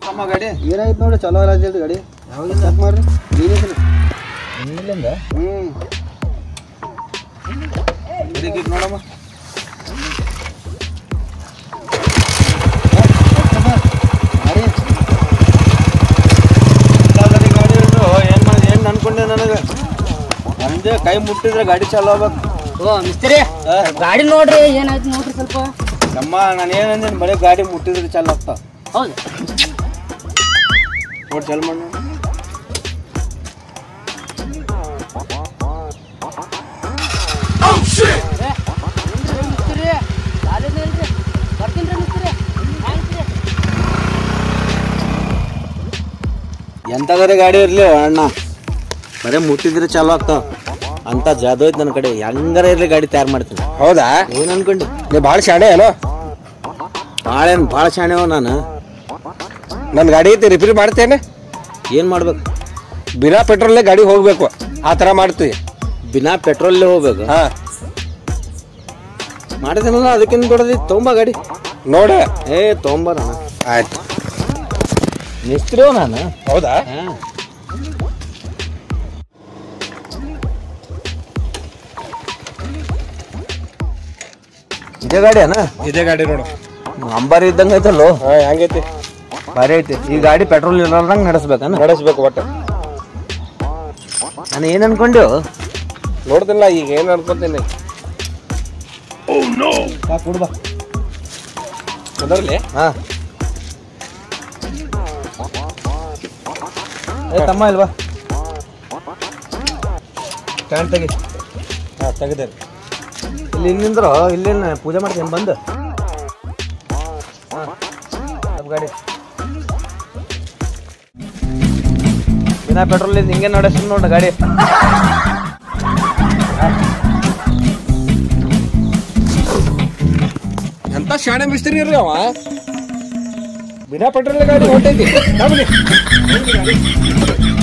ತಮ್ಮ ಗಾಡಿ ಏನಾಯ್ತು ನೋಡಿ ಚಲೋ ಅಲ್ಲ ಗಾಡಿ ಯಾವಾಗ ಚೆಕ್ ಮಾಡ್ರಿ ನೀನೇ ಇಲ್ಲಿಂದ ಹ್ಞೂ ಇದಕ್ಕೆ ನೋಡಮ್ಮ ಮಾಡಿ ಗಾಡಿ ಹಿಡ್ದು ಏನ್ ಮಾಡಿ ಏನ್ ಅನ್ಕೊಂಡೆ ನನಗೆ ನಮ್ದೇ ಕೈ ಮುಟ್ಟಿದ್ರೆ ಗಾಡಿ ಚಾಲು ಆಗ್ಬೇಕು ಓ ಮಿಸ್ತ್ರಿ ಗಾಡಿ ನೋಡ್ರಿ ಏನಾಯ್ತು ನೋಡ್ರಿ ಸ್ವಲ್ಪ ನಮ್ಮ ನಾನು ಏನಂದೇನು ಬರೀ ಗಾಡಿ ಮುಟ್ಟಿದ್ರೆ ಚಾಲು ಆಗ್ತಾವ ಹೌದು ನೋಡಿ ಚಾಲು ಮಾಡಿ ಮಿಸ್ತ್ರಿ ಕಾಲೇಜ್ ಇಲ್ರಿ ಬರ್ತೀನಿ ಮಿಸ್ತ್ರಿ ಆಯ್ತ್ರಿ ಎಂಥಗಾರೆ ಗಾಡಿ ಇರಲಿ ಅಣ್ಣ ಬರೀ ಮುಟ್ಟಿದ್ರೆ ಚಾಲು ಆಗ್ತಾವ ಅಂತ ಜಾದು ಐತೆ ನನ್ನ ಕಡೆ ಹೆಂಗಾರ ಇರಲಿ ಗಾಡಿ ತಯಾರು ಮಾಡ್ತೀನಿ ಹೌದಾ ಏನ್ ಅನ್ಕೊಂಡಿ ನೀ ಭಾಳ ಶಾಣೆ ಏನೋ ಭಾಳ ಏನು ಭಾಳ ಶಾಣೆವ ನಾನು ನನ್ನ ಗಾಡಿ ಐತಿ ರಿಪೇರಿ ಮಾಡ್ತೇನೆ ಏನು ಮಾಡ್ಬೇಕು ಬಿನಾ ಪೆಟ್ರೋಲ್ಲೇ ಗಾಡಿ ಹೋಗ್ಬೇಕು ಆ ಥರ ಮಾಡ್ತೀವಿ ಬಿನಾ ಪೆಟ್ರೋಲ್ಲೇ ಹೋಗ್ಬೇಕು ಹಾಂ ಮಾಡಿದ್ದೀನಲ್ಲ ಅದಕ್ಕೇನು ಕೊಡೋದಿ ತೊಂಬ ಗಾಡಿ ನೋಡ ಏ ತೊಂಬ ನಾನು ಆಯ್ತು ಮಿಸ್ತ್ರಿಯೋ ನಾನು ಹೌದಾ ಹಾಂ ಇದೇ ಗಾಡಿ ಅಣ್ಣ ಇದೇ ಗಾಡಿ ನೋಡು ಅಂಬಾರಿ ಇದ್ದಂಗೆ ಐತಲ್ಲೋ ಹಾಂ ಹೆಂಗೈತಿ ಭಾರಿ ಐತಿ ಈ ಗಾಡಿ ಪೆಟ್ರೋಲ್ ಇರೋದಂಗೆ ನಡೆಸ್ಬೇಕಣ್ಣ ನಡೆಸ್ಬೇಕು ಒಟ್ಟು ನಾನು ಏನು ಅನ್ಕೊಂಡ್ಯೋ ನೋಡ್ದಿಲ್ಲ ಈಗ ಏನು ಅನ್ಕೊಂತೀನಿ ಬಾ ಕೊಡು ಬಾ ಅದರಲ್ಲಿ ಹಾಂ ಏ ತಮ್ಮ ಇಲ್ವಾ ಸ್ಟ್ಯಾಂಡ್ ತೆಗಿ ಹಾಂ ತೆಗೆದೆ ಇಲ್ಲಿ ನಿಂದ್ರು ಇಲ್ಲೇನು ಪೂಜೆ ಮಾಡ್ತೀನಿ ಬಂದು ಹಾಂ ನಮ್ಮ ಗಾಡಿ ಬಿನಾ ಪೆಟ್ರೋಲ್ ಹಿಂಗೆ ನಡೆಸ್ತೀನಿ ನೋಡು ಗಾಡಿ ಎಂತ ಶಾಣೆ ಮಿಸ್ತ್ರಿ ಇರ್ರಿ ಅವ ಬಿನಾ ಪೆಟ್ರೋಲ್ ಗಾಡಿ ಹೊಂಟೈತಿ